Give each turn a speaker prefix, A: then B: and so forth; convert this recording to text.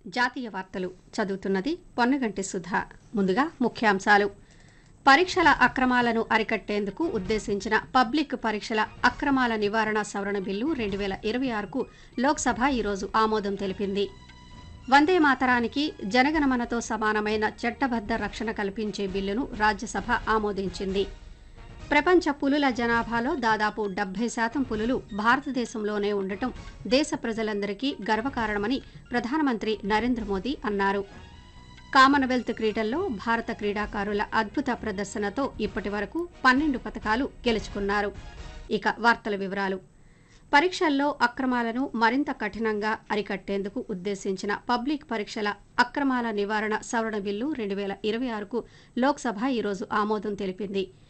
A: జాతీయ వార్తలు చదువుతున్నది పొన్నగంటి సుధా ముందుగా ముఖ్యాంశాలు పరీక్షల అక్రమాలను అరికట్టేందుకు ఉద్దేశించిన పబ్లిక్ పరీక్షల అక్రమాల నివారణ సవరణ బిల్లు రెండు వేల ఇరవై ఆరుకు లోక్సభ ఈరోజు ఆమోదం తెలిపింది వందే మాతరానికి జనగణమనతో సమానమైన చట్టబద్ద రక్షణ కల్పించే బిల్లును రాజ్యసభ ఆమోదించింది ప్రపంచ పులుల జనాభాలో దాదాపు డెబ్బై శాతం పులులు భారతదేశంలోనే ఉండటం దేశ ప్రజలందరికీ గర్వకారణమని ప్రధానమంత్రి నరేంద్ర మోదీ అన్నారు కామన్వెల్త్ క్రీడల్లో భారత క్రీడాకారుల అద్భుత ప్రదర్శనతో ఇప్పటి వరకు పన్నెండు పథకాలు గెలుచుకున్నారు ఇక వార్తల వివరాలు పరీక్షల్లో అక్రమాలను మరింత కఠినంగా అరికట్టేందుకు ఉద్దేశించిన పబ్లిక్ పరీక్షల అక్రమాల నివారణ సవరణ బిల్లు రెండు వేల ఇరవై ఆరుకు లోక్సభ ఈరోజు ఆమోదం తెలిపింది